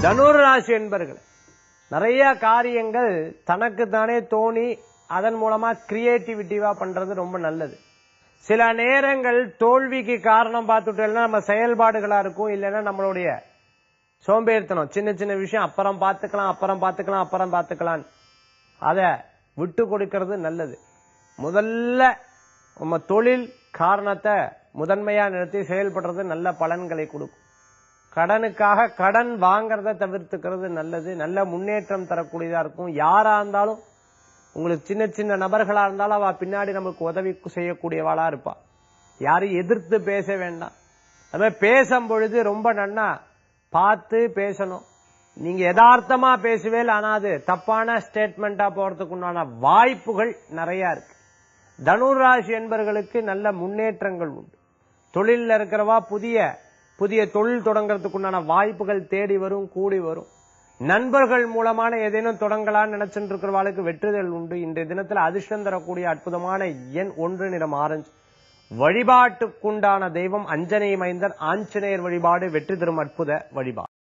தனுர் ராசி என்பர்கள் நிறைய காரியங்கள் தனக்கு தானே தோணி அதன் மூலமா கிரியேட்டிவிட்டிவா பண்றது ரொம்ப நல்லது சில நேரங்கள் தோல்விக்கு காரணம் பார்த்துட்டோம்னா நம்ம செயல்பாடுகளா இருக்கும் இல்லைன்னா நம்மளுடைய சோம்பேறித்தனம் சின்ன சின்ன விஷயம் அப்புறம் பார்த்துக்கலாம் அப்புறம் பார்த்துக்கலாம் அப்புறம் பார்த்துக்கலாம் அத விட்டு கொடுக்கிறது நல்லது முதல்ல நம்ம தொழில் காரணத்தை முதன்மையா நிறுத்தி செயல்படுறது நல்ல பலன்களை கொடுக்கும் கடனுக்காக கடன் வாங்குறத தவிர்த்துக்கிறது நல்லது நல்ல முன்னேற்றம் தரக்கூடியதா இருக்கும் யாரா இருந்தாலும் உங்களுக்கு சின்ன சின்ன நபர்களா இருந்தாலும் அவ பின்னாடி நமக்கு உதவி செய்யக்கூடியவாளா இருப்பா யாரையும் எதிர்த்து பேச வேண்டாம் அது மாதிரி பேசும் பொழுது ரொம்ப நன்னா பார்த்து பேசணும் நீங்க யதார்த்தமா பேசுவேல் ஆனா அது தப்பான ஸ்டேட்மெண்டா போறதுக்கு உண்டான வாய்ப்புகள் நிறைய இருக்கு தனுராசி என்பவர்களுக்கு நல்ல முன்னேற்றங்கள் உண்டு தொழில்ல இருக்கிறவா புதிய புதிய தொழில் தொடங்குறதுக்கு உண்டான வாய்ப்புகள் தேடி வரும் கூடி வரும் நண்பர்கள் மூலமான ஏதேனும் தொடங்கலாம்னு நினைச்சிட்டு இருக்கிறவாளுக்கு வெற்றுதல் உண்டு இன்றைய தினத்துல அதிர்ஷ்டம் தரக்கூடிய அற்புதமான எண் ஒன்று நிறம் ஆரஞ்சு வழிபாட்டுக்குண்டான தெய்வம் அஞ்சனை மைந்தன் ஆஞ்சநேயர் வழிபாடு வெற்றி தரும் அற்புத வழிபாடு